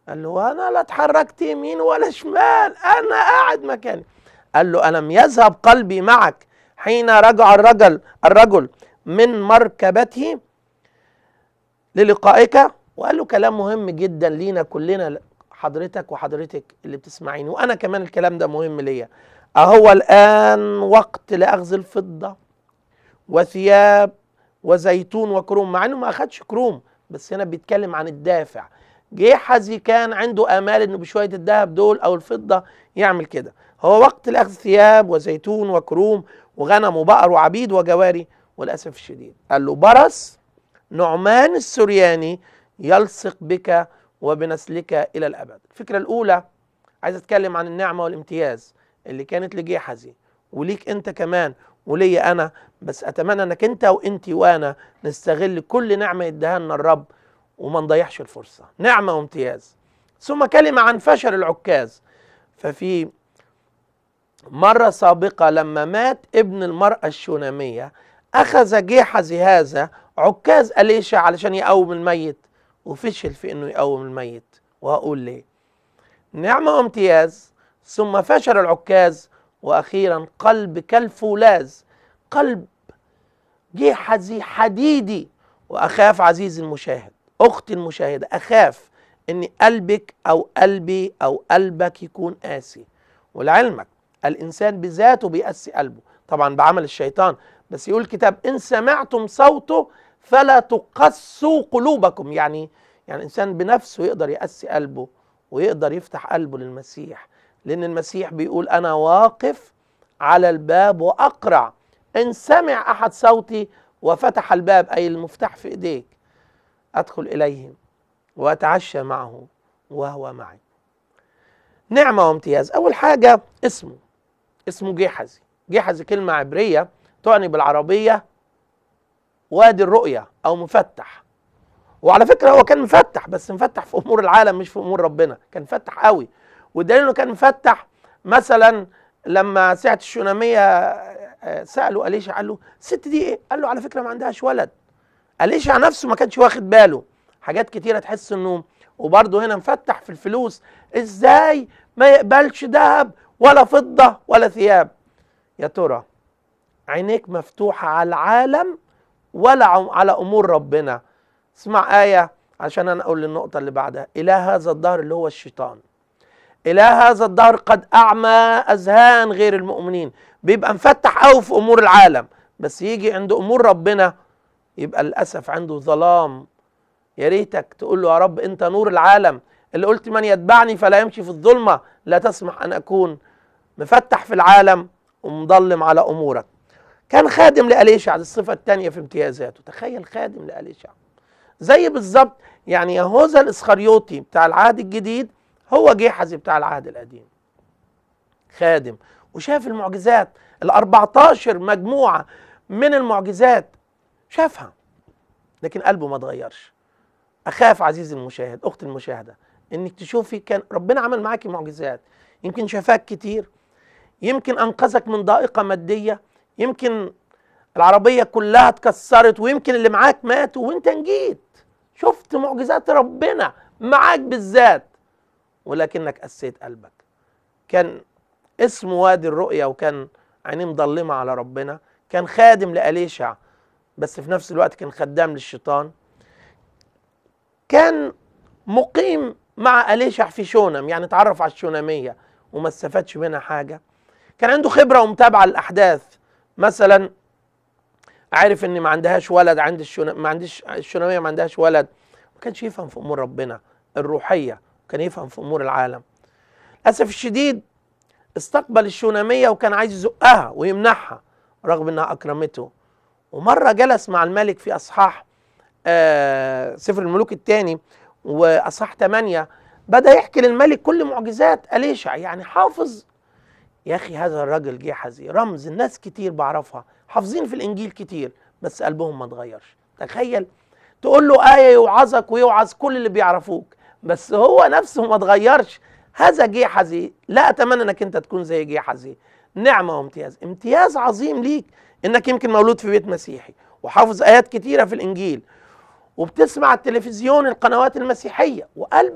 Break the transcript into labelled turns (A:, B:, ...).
A: قال له انا لا اتحركت يمين ولا شمال انا قاعد مكاني قال له الم يذهب قلبي معك حين رجع الرجل الرجل من مركبته للقائك وقال له كلام مهم جدا لينا كلنا حضرتك وحضرتك اللي بتسمعيني وانا كمان الكلام ده مهم ليا اهو الان وقت لاخذ الفضه وثياب وزيتون وكروم مع انه ما اخدش كروم بس هنا بيتكلم عن الدافع جيحزي كان عنده امال انه بشويه الذهب دول او الفضه يعمل كده هو وقت لاخذ ثياب وزيتون وكروم وغنم وبقر وعبيد وجواري وللاسف الشديد قال له برس نعمان السرياني يلصق بك وبنسلك الى الابد الفكره الاولى عايز اتكلم عن النعمه والامتياز اللي كانت لجيحزي وليك انت كمان وليا انا بس اتمنى انك انت وانت وانا نستغل كل نعمه يديها لنا الرب وما نضيعش الفرصه نعمه وامتياز ثم كلمه عن فشل العكاز ففي مرة سابقة لما مات ابن المرأة الشونامية أخذ جيحزي هذا عكاز أليشع علشان يقوم الميت وفشل في إنه يقوم الميت وهقول ليه نعمة وامتياز ثم فشل العكاز وأخيرا قلب كالفولاذ قلب جيحزي حديدي وأخاف عزيزي المشاهد أختي المشاهدة أخاف إن قلبك أو قلبي أو قلبك يكون قاسي ولعلمك الانسان بذاته بيأسي قلبه طبعا بعمل الشيطان بس يقول الكتاب ان سمعتم صوته فلا تقسوا قلوبكم يعني يعني الانسان بنفسه يقدر يأسي قلبه ويقدر يفتح قلبه للمسيح لان المسيح بيقول انا واقف على الباب واقرع ان سمع احد صوتي وفتح الباب اي المفتاح في ايديك ادخل اليه واتعشى معه وهو معي نعمه وامتياز اول حاجه اسمه اسمه جيحزي جيحزي كلمة عبرية تعني بالعربية وادي الرؤية أو مفتح وعلى فكرة هو كان مفتح بس مفتح في أمور العالم مش في أمور ربنا كان مفتح قوي والدليل إنه كان مفتح مثلا لما ساعة الشونامية سألوا أليشع قال له الست دي إيه؟ قال له على فكرة ما عندهاش ولد أليشع نفسه ما كانش واخد باله حاجات كتيرة تحس إنه وبرضه هنا مفتح في الفلوس إزاي ما يقبلش ذهب ولا فضة ولا ثياب يا ترى عينيك مفتوحة على العالم ولا على أمور ربنا اسمع آية عشان أنا أقول للنقطة اللي بعدها إله هذا الدهر اللي هو الشيطان إله هذا الدهر قد أعمى أذهان غير المؤمنين بيبقى مفتح أوي في أمور العالم بس يجي عند أمور ربنا يبقى للأسف عنده ظلام يا ريتك تقول له يا رب أنت نور العالم اللي قلت من يتبعني فلا يمشي في الظلمة لا تسمح أن أكون مفتح في العالم ومضلم على أمورك كان خادم لأليشع دي الصفة الثانية في امتيازاته تخيل خادم لأليشع زي بالظبط يعني يهوذا الإسخريوطي بتاع العهد الجديد هو جيحزي بتاع العهد القديم خادم وشاف المعجزات ال 14 مجموعة من المعجزات شافها لكن قلبه ما اتغيرش أخاف عزيزي المشاهد أختي المشاهدة انك تشوفي كان ربنا عمل معاكي معجزات يمكن شفاك كتير يمكن انقذك من ضائقه ماديه يمكن العربيه كلها اتكسرت ويمكن اللي معاك ماتوا وانت نجيت شفت معجزات ربنا معاك بالذات ولكنك قسيت قلبك كان اسمه وادي الرؤيا وكان عينيه مضلمه على ربنا كان خادم لأليشع بس في نفس الوقت كان خدام للشيطان كان مقيم مع أليشع في شونم يعني اتعرف على الشونامية وما استفادش منها حاجة كان عنده خبرة ومتابعة للأحداث مثلا عارف ان ما عندهاش ولد عند الشونام ما عندش الشونامية ما عندهاش ولد ما كانش يفهم في امور ربنا الروحية كان يفهم في امور العالم للاسف الشديد استقبل الشونامية وكان عايز يزقها ويمنعها رغم انها اكرمته ومرة جلس مع الملك في اصحاح آه سفر الملوك الثاني واصحاح 8 بدا يحكي للملك كل معجزات اليشع يعني حافظ يا اخي هذا الراجل جيحزي رمز الناس كتير بعرفها حافظين في الانجيل كتير بس قلبهم ما اتغيرش تخيل تقول له ايه يوعظك ويوعظ كل اللي بيعرفوك بس هو نفسه ما اتغيرش هذا جيحزي لا اتمنى انك انت تكون زي جيحزي نعمه وامتياز امتياز عظيم ليك انك يمكن مولود في بيت مسيحي وحافظ ايات كتيره في الانجيل وبتسمع التلفزيون القنوات المسيحيه وقلبك